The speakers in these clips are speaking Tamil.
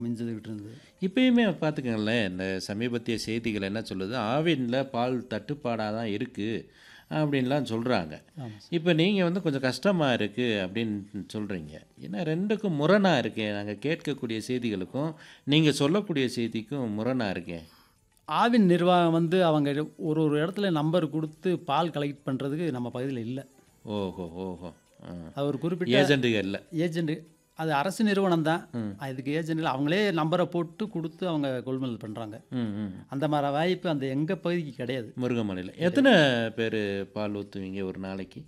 மிஞ்சுதுகிட்டு இருந்தது இப்பயுமே பார்த்துக்கங்களேன் இந்த சமீபத்திய செய்திகள் என்ன சொல்லுது ஆவினில் பால் தட்டுப்பாடாக தான் இருக்குது அப்படின்லாம் சொல்கிறாங்க ஆமாம் இப்போ நீங்கள் வந்து கொஞ்சம் கஷ்டமாக இருக்குது அப்படின்னு சொல்கிறீங்க ஏன்னா ரெண்டுக்கும் முரணாக இருக்கேன் நாங்கள் கேட்கக்கூடிய செய்திகளுக்கும் நீங்கள் சொல்லக்கூடிய செய்திக்கும் முரணாக இருக்கேன் ஆவின் நிர்வாகம் வந்து அவங்க ஒரு ஒரு இடத்துல நம்பர் கொடுத்து பால் கலெக்ட் பண்ணுறதுக்கு நம்ம பகுதியில் இல்லை ஓஹோ ஓஹோ அது ஒரு குறிப்பிட்ட ஏஜென்ட்டுகள் இல்லை ஏஜென்ட் அது அரசு நிறுவனம் தான் அதுக்கு ஏஜென்ட் இல்லை அவங்களே நம்பரை போட்டு கொடுத்து அவங்க கொள்முதல் பண்ணுறாங்க ம் ம் அந்த மாதிரி வாய்ப்பு அந்த எங்கள் பகுதிக்கு கிடையாது முருகமலையில் எத்தனை பேர் பால் ஊற்றுவீங்க ஒரு நாளைக்கு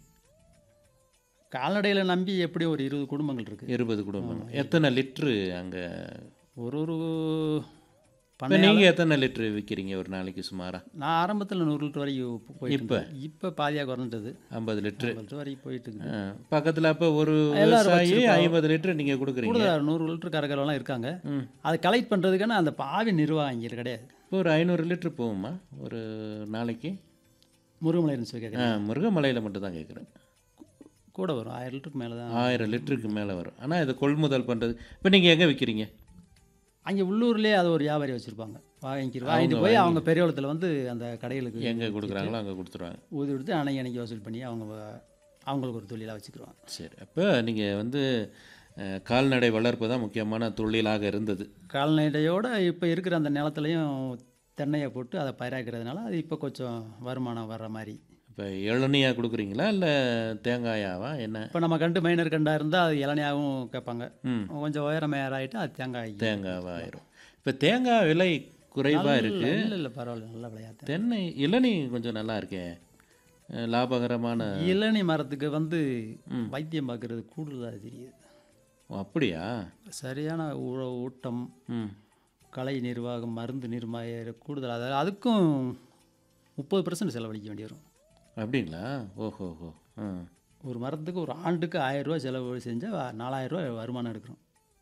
கால்நடையில் நம்பி எப்படி ஒரு இருபது குடும்பங்கள் இருக்குது இருபது குடும்பம் எத்தனை லிட்ரு அங்கே ஒரு ஒரு இப்போ பண்ணை நீங்கள் எத்தனை லிட்ரு விற்கிறீங்க ஒரு நாளைக்கு சுமாராக நான் ஆரம்பத்தில் நூறு லிட்டர் வரைக்கும் போயிட்டு இப்ப? இருந்தது. இப்போ பாதியாக குறைஞ்சிட்டது ஐம்பது லிட்ரு ஐம்பது லிட்டர் வரைக்கும் போயிட்டு இருக்குது பக்கத்தில் அப்போ ஒரு எல்லாரும் விவசாயி வச்சிருப்பாங்க. ஐம்பது லிட்டர் நீங்கள் கொடுக்குறீங்க கூடுதல் நூறு லிட்டர் கரகரெல்லாம் இருக்காங்க ம். அதை கலெக்ட் பண்ணுறதுக்கான அந்த பாவி நிர்வாகம் இங்கே கிடையாது இப்போ ஒரு ஐநூறு லிட்டர் போகுமா ஒரு நாளைக்கு முருகமலை இருந்துச்சு ஆ கேட்குறேன் முருகமலையில் மட்டும் தான் கேட்குறேன் கூட வரும் ஆயிரம் லிட்டருக்கு மேலே தான் ஆயிரம் லிட்டருக்கு மேலே வரும் ஆனால் இது கொள்முதல் பண்ணுறது இப்போ நீங்கள் எங்கே விற்கிறீங்க அங்கே உள்ளூர்லேயே அது ஒரு வியாபாரி வச்சுருப்பாங்க வாங்கிக்கிட்டு வாங்கிட்டு போய் அவங்க பெரியவளத்தில் வந்து அந்த கடைகளுக்கு எங்கே கொடுக்குறாங்களோ அங்கே கொடுத்துருவாங்க ஊதி கொடுத்து அன்னைக்கு அன்னைக்கு வசூல் பண்ணி அவங்க வ- அவங்களுக்கு ஒரு தொழிலாக வச்சுக்கிடுவாங்க சரி அப்போ நீங்கள் வந்து அஹ், கால்நடை வளர்ப்பு தான் முக்கியமான தொழிலாக இருந்தது கால்நடையோட இப்போ இருக்கிற அந்த நிலத்துலையும் தென்னையை போட்டு அதை பயிராக்கிறதுனால அது இப்போ கொஞ்சம் வருமானம் வர்ற மாதிரி இப்போ இளநியாக கொடுக்குறீங்களா இல்லை தேங்காயாவா என்ன இப்போ நம்ம கண்டு மைனர் கண்டாக இருந்தால் அது இளநியாகவும் கேட்பாங்க ம் கொஞ்சம் உயரம் ஆகிட்டு அது தேங்காய் தேங்காவாக ஆயிரும் இப்போ தேங்காய் விலை குறைவாக இருக்குது இல்லை இல்லை பரவாயில்ல நல்ல விளையாட்டு தென்னை இளநீ கொஞ்சம் நல்லா இருக்கே அஹ், லாபகரமான இளநி மரத்துக்கு வந்து வைத்தியம் பார்க்கறது கூடுதலாக தெரியுது ஓ, அப்படியா சரியான உழ ஊட்டம் ம் கலை நிர்வாகம் மருந்து நிர்வாகம் கூடுதல் அதாவது அதுக்கும் முப்பது பர்சன்ட் செலவழிக்க வேண்டி வரும் அப்படிங்களா ஓஹோ ஓஹோ ஆ ஒரு மரத்துக்கு ஒரு ஆண்டுக்கு ஆயிரம் ரூபாய் செலவு செஞ்சால் நாலாயிரம் ரூபாய் வருமானம் எடுக்கிறோம்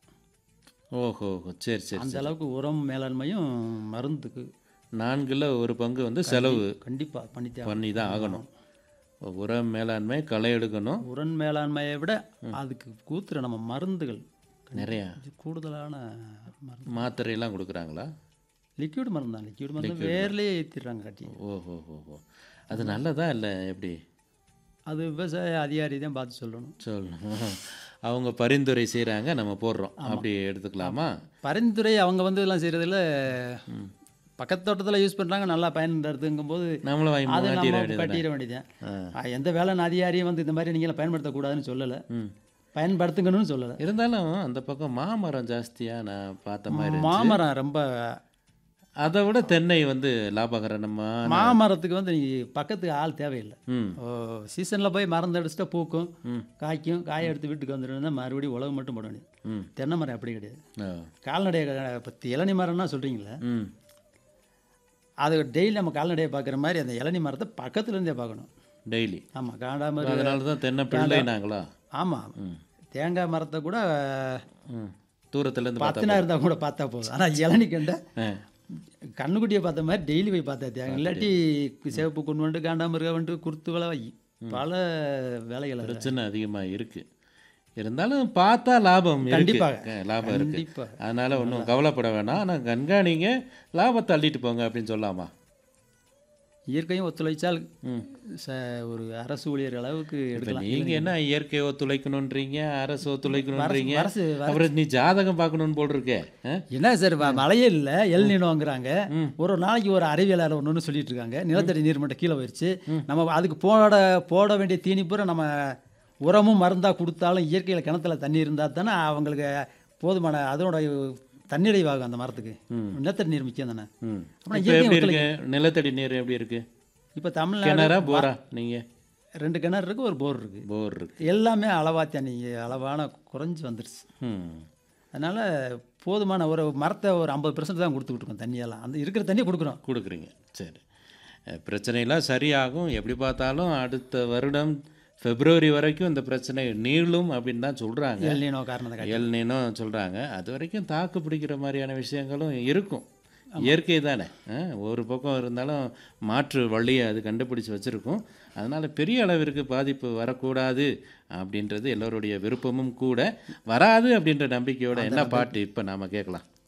ஓஹோ ஓஹோ சரி சரி அந்த அளவுக்கு உரம் மேலாண்மையும் மருந்துக்கு நான்கில் ஒரு பங்கு வந்து செலவு கண்டிப்பாக பண்ணித்தே பண்ணி தான் ஆகணும் உரம் மேலாண்மை களை எடுக்கணும் உரன் மேலாண்மையை விட அதுக்கு கூத்துற நம்ம மருந்துகள் நிறையா இது கூடுதலான மருந்து மாத்திரையெல்லாம் கொடுக்குறாங்களா லிக்விட் மருந்து தான் லிக்விட் மருந்து வேர்லேயே ஏற்றிடுறாங்க கட்டி ஓஹோ ஓஹோ அது நல்லதா இல்லை எப்படி அது விவசாய அதிகாரி தான் பார்த்து சொல்லணும் சொல்லணும் அவங்க பரிந்துரை செய்கிறாங்க நம்ம போடுறோம் அப்படி எடுத்துக்கலாமா பரிந்துரை அவங்க வந்து எல்லாம் செய்கிறதுல பக்கத்து தோட்டத்தில் யூஸ் பண்ணுறாங்க நல்லா பயன்படுத்துங்கும்போது நம்மளும் வாங்கி அதை மாட்டிட நம்ம வேண்டியது கட்டிட வேண்டியதான் ஆ. எந்த வேளாண் அதிகாரியும் வந்து இந்த மாதிரி நீங்கள் பயன்படுத்தக்கூடாதுன்னு சொல்லலை ம் பயன்படுத்துங்கன்னு சொல்லலை இருந்தாலும் அந்த பக்கம் மாமரம் ஜாஸ்தியாக நான் பார்த்த மாதிரி இருந்துச்சு. மாமரம் ரொம்ப அதை விட தென்னை வந்து லாபகரமான மாமரத்துக்கு வந்து நீ பக்கத்துக்கு ஆள் தேவையில்லை ம் ஓ சீசனில் போய் மருந்து அடிச்சுட்டா பூக்கும் காய்க்கும் காய எடுத்து வீட்டுக்கு வந்துடுன்னா மறுபடியும் உழவு மட்டும் போட வேண்டியது ம் தென்னை மரம் அப்படி கிடையாது ஆ. கால்நடையை பற்றி இளநி மரம்னா சொல்கிறீங்களே ம் அது டெய்லி நம்ம கால்நடையை பார்க்குற மாதிரி அந்த இளநி மரத்தை பக்கத்துல இருந்தே பார்க்கணும் டெய்லி ஆமாம் காண்டாமரு அதனால தான் தென்னை பிள்ளைனாங்களா ஆமாம் தேங்காய் மரத்தை கூட ம் தூரத்துலேருந்து பார்த்தா பத்துனா இருந்தால் கூட பார்த்தா போதும் ஆனால் இளநி கண்ட ஆ. கண்ணுக்குட்டியை பார்த்த மாதிரி டெய்லி போய் பார்த்தா தேங்க இல்லாட்டி சிவப்பு கொண்டு வந்துட்டு காண்டாமிருக வந்துட்டு குருத்து வேலை வை பல வேலைகள் அதுல. பிரச்சனை அதிகமாக இருக்குது இருந்தாலும் பார்த்தா லாபம் இருக்கு. கண்டிப்பாக. அஹ், லாபம் இருக்கு கண்டிப்பா. அதனால ஒன்றும் கவலைப்பட வேணாம் ஆனால் கண்காணிங்க லாபத்தை அள்ளிட்டு போங்க அப்படின்னு சொல்லலாமா இயற்கையும் ஒத்துழைச்சால் ம். ச ஒரு அரசு ஊழியர் அளவுக்கு இப்போ எடுக்கலாம் நீங்கள் என்ன இயற்கை ஒத்துழைக்கணுன்றீங்க அரசு ஒத்துழைக்கணுன்றீங்க அரசு அப்புறம் நீ ஜாதகம் பார்க்கணுன்னு போல் இருக்கே ஆ? என்ன சார் ம- மழையே இல்லை எல் நீனோங்கிறாங்க ஒரு நாளைக்கு ஒரு அறிவியலாளர் ஒன்று சொல்லிட்டு இருக்காங்க நிலத்தடி நீர் மட்டம் கீழே போயிடுச்சு நம்ம அதுக்கு போட போட வேண்டிய தீனி பூரா நம்ம உரமும் மருந்தாக கொடுத்தாலும் இயற்கையில் கிணத்துல தண்ணி இருந்தால் தானே அவங்களுக்கு போதுமான அதனோட தன்னிறைவாகும் அந்த மரத்துக்கு நிலத்தடி நீர் முக்கியம் தானே ம் அப்புறம் இப்போ இயற்கை எப்படி இருக்கு நிலத்தடி நீர் எப்படி இருக்கு இப்போ தமிழ்நாடு கிணறா போரா நீங்கள் ரெண்டு கிணறு இருக்குது ஒரு போர் இருக்குது போர் இருக்கு எல்லாமே அளவா தண்ணி அளவான குறைஞ்சி வந்துருச்சு ம் அதனால் போதுமான ஒரு மரத்தை ஒரு ஐம்பது பெர்சன்ட் தான் கொடுத்துக்கிட்டு இருக்கோம் தண்ணியெல்லாம் அந்த இருக்கிற தண்ணியை கொடுக்குறோம் கொடுக்குறீங்க சரி அஹ், பிரச்சனையெல்லாம் சரியாகும் எப்படி பார்த்தாலும் அடுத்த வருடம் பிப்ரவரி வரைக்கும் இந்த பிரச்சனை நீளும் அப்படின்னு தான் சொல்கிறாங்க எல் நீனோ காரணத்தை காட்டி எல்னினும் சொல்கிறாங்க அது வரைக்கும் தாக்கு பிடிக்கிற மாதிரியான விஷயங்களும் இருக்கும் இயற்கை தானே அஹ், ஒரு பக்கம் இருந்தாலும் மாற்று வழியை அது கண்டுபிடிச்சு வச்சுருக்கும் அதனால் பெரிய அளவிற்கு பாதிப்பு வரக்கூடாது அப்படின்றது எல்லோருடைய விருப்பமும் கூட வராது அப்படின்ற நம்பிக்கையோட என்ன பாட்டு இப்போ நாம் கேட்கலாம்